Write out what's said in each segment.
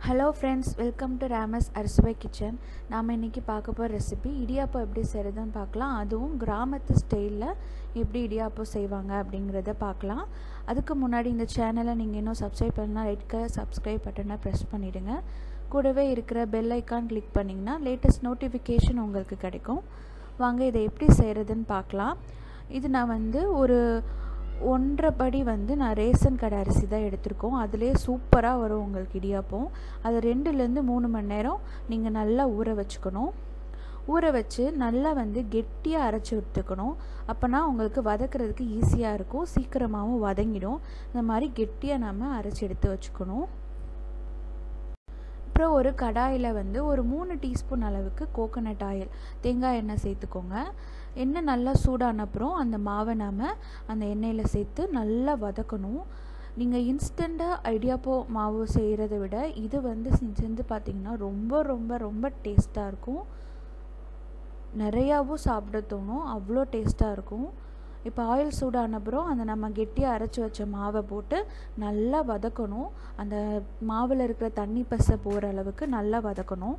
hello friends welcome to Rama's Arusuvai kitchen நாம் இன்றைக்கி பார்க்க போகிற ரெசிபி இடியாப்பம் எப்படி செய்கிறதுன்னு பார்க்கலாம் அதுவும் கிராமத்து ஸ்டைலில் எப்படி இடியாப்பம் செய்வாங்க அப்படிங்கிறத பார்க்கலாம் அதுக்கு முன்னாடி இந்த சேனலை நீங்கள் இன்னும் சப்ஸ்கிரைப் பண்ணால் ரெட் கலர் சப்ஸ்கிரைப் பட்டனை ப்ரெஸ் பண்ணிவிடுங்க கூடவே இருக்கிற பெல் ஐக்கான் கிளிக் பண்ணிங்கன்னா லேட்டஸ்ட் நோட்டிஃபிகேஷன் உங்களுக்கு கிடைக்கும் வாங்க இதை எப்படி செய்கிறதுன்னு பார்க்கலாம் இது நான் வந்து ஒரு ஒன்றரை படி வந்து நான் ரேஷன் கடை அரிசி தான் எடுத்திருக்கோம் அதிலே சூப்பராக வரும் உங்களுக்கு இடியாப்பம் அது ரெண்டுலேருந்து மூணு மணி நேரம் நீங்கள் நல்லா ஊற வச்சுக்கணும் ஊற வச்சு நல்லா வந்து கெட்டியாக அரைச்சி எடுத்துக்கணும் அப்போனா உங்களுக்கு வதக்கிறதுக்கு ஈஸியாக இருக்கும் சீக்கிரமாகவும் வதங்கிடும் இந்த மாதிரி கெட்டியாக நம்ம அரைச்சி எடுத்து வச்சுக்கணும் அப்புறம் ஒரு கடாயில் வந்து ஒரு மூணு டீஸ்பூன் அளவுக்கு கோகோனட் ஆயில் தேங்காய் எண்ணெய் சேர்த்துக்கோங்க எண்ணெய் நல்லா சூடான அப்புறம் அந்த மாவை நாம் அந்த எண்ணெயில் சேர்த்து நல்லா வதக்கணும் நீங்கள் இன்ஸ்டண்ட்டாக ஐடியாப்போ மாவு செய்கிறத விட இது வந்து செஞ்சு பார்த்திங்கன்னா ரொம்ப ரொம்ப ரொம்ப டேஸ்ட்டாக இருக்கும் நிறையாவும் சாப்பிட தோணும் அவ்வளோ டேஸ்ட்டாக இருக்கும் இப்போ ஆயில் சூடான அப்புறம் அந்த நம்ம கெட்டியாக அரைச்சி வச்ச மாவை போட்டு நல்லா வதக்கணும் அந்த மாவில் இருக்கிற தண்ணி பசை போகிற அளவுக்கு நல்லா வதக்கணும்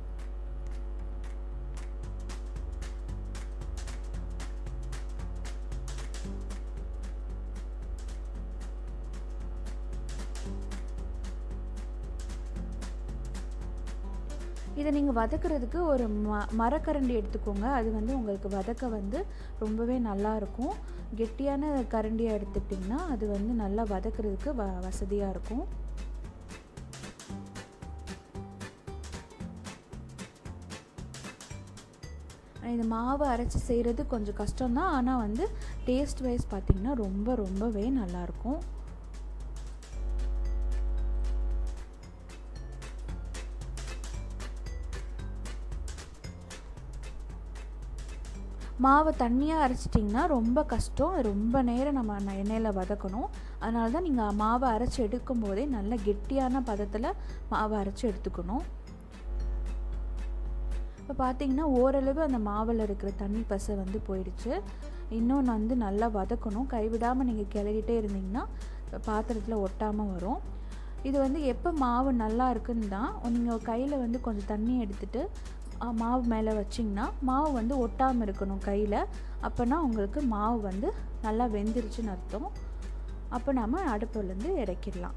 இதை நீங்கள் வதக்கிறதுக்கு ஒரு ம மரக்கரண்டி எடுத்துக்கோங்க அது வந்து உங்களுக்கு வதக்க வந்து ரொம்பவே நல்லாயிருக்கும் கெட்டியான கரண்டியாக எடுத்துக்கிட்டிங்கன்னா அது வந்து நல்லா வதக்கிறதுக்கு வ வசதியாக இருக்கும் இந்த மாவு அரைச்சி செய்கிறது கொஞ்சம் கஷ்டம்தான் ஆனால் வந்து டேஸ்ட் வைஸ் பார்த்திங்கன்னா ரொம்ப ரொம்பவே நல்லாயிருக்கும் மாவை தண்ணியாக அரைச்சிட்டிங்கன்னா ரொம்ப கஷ்டம் ரொம்ப நேரம் நம்ம எண்ணெயில் வதக்கணும் அதனால தான் நீங்கள் மாவை அரைச்சி எடுக்கும் போதே நல்ல கெட்டியான பதத்தில் மாவை அரைச்சி எடுத்துக்கணும் இப்போ பார்த்தீங்கன்னா ஓரளவு அந்த மாவில் இருக்கிற தண்ணி பசை வந்து போயிடுச்சு இன்னொன்று வந்து நல்லா வதக்கணும் கைவிடாமல் நீங்கள் கிளறிட்டே இருந்தீங்கன்னா பாத்திரத்தில் ஒட்டாமல் வரும் இது வந்து எப்போ மாவு நல்லா இருக்குன்னு தான் நீங்கள் கையில் வந்து கொஞ்சம் தண்ணி எடுத்துகிட்டு மாவு மேலே வச்சிங்கன்னா மாவு வந்து ஒட்டாமல் இருக்கணும் கையில் அப்போனா உங்களுக்கு மாவு வந்து நல்லா வெந்துருச்சுன்னு அர்த்தம் அப்போ நம்ம அடுப்புலேருந்து இறக்கிடலாம்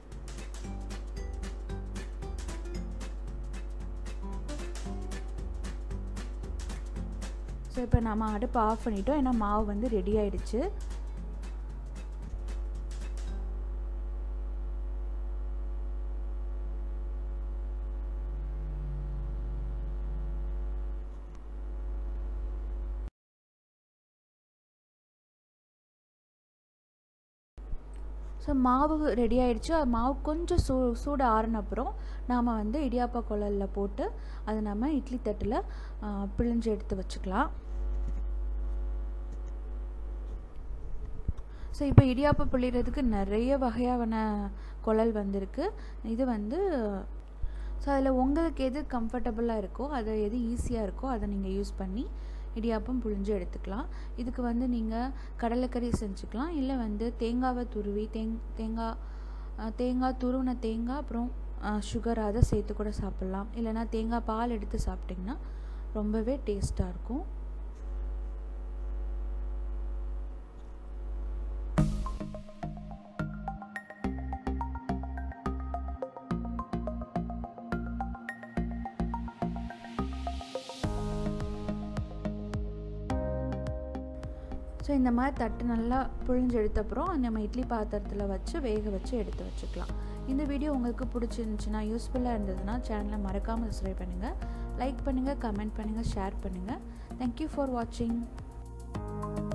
ஸோ இப்போ நம்ம அடுப்பு ஆஃப் பண்ணிட்டோம் ஏன்னா மாவு வந்து ரெடி ஆயிடுச்சு ஸோ மாவு ரெடி ஆகிடுச்சு மாவு கொஞ்சம் சூ சூடு ஆறின அப்புறம் நாம் வந்து இடியாப்பா குழலில் போட்டு அதை நம்ம இட்லி தட்டில் பிழிஞ்சு எடுத்து வச்சுக்கலாம் ஸோ இப்போ இடியாப்பம் பிழிகிறதுக்கு நிறைய வகையான குழல் வந்திருக்கு இது வந்து ஸோ அதில் உங்களுக்கு எது கம்ஃபர்டபுளாக இருக்கோ அது எது ஈஸியாக இருக்கோ அதை நீங்கள் யூஸ் பண்ணி இடியாப்பம் புழிஞ்சு எடுத்துக்கலாம் இதுக்கு வந்து நீங்கள் கடலைக்கறி செஞ்சுக்கலாம் இல்லை வந்து தேங்காவை துருவி தேங் தேங்காய் தேங்காய் துருவின தேங்காய் அப்புறம் சுகர் அதை சேர்த்து கூட சாப்பிட்லாம் இல்லைனா தேங்காய் பால் எடுத்து சாப்பிட்டிங்கன்னா ரொம்பவே டேஸ்ட்டாக இருக்கும் ஸோ இந்த மாதிரி தட்டு நல்லா புழிஞ்சு எடுத்தப்புறம் நம்ம இட்லி பாத்திரத்தில் வச்சு வேக வச்சு எடுத்து வச்சுக்கலாம் இந்த வீடியோ உங்களுக்கு பிடிச்சிருந்துச்சுன்னா யூஸ்ஃபுல்லாக இருந்ததுன்னா சேனலை மறக்காமல் சப்ஸ்கிரைப் பண்ணுங்கள் லைக் பண்ணுங்கள் கமெண்ட் பண்ணுங்கள் ஷேர் பண்ணுங்கள் தேங்க்யூ ஃபார் வாட்சிங்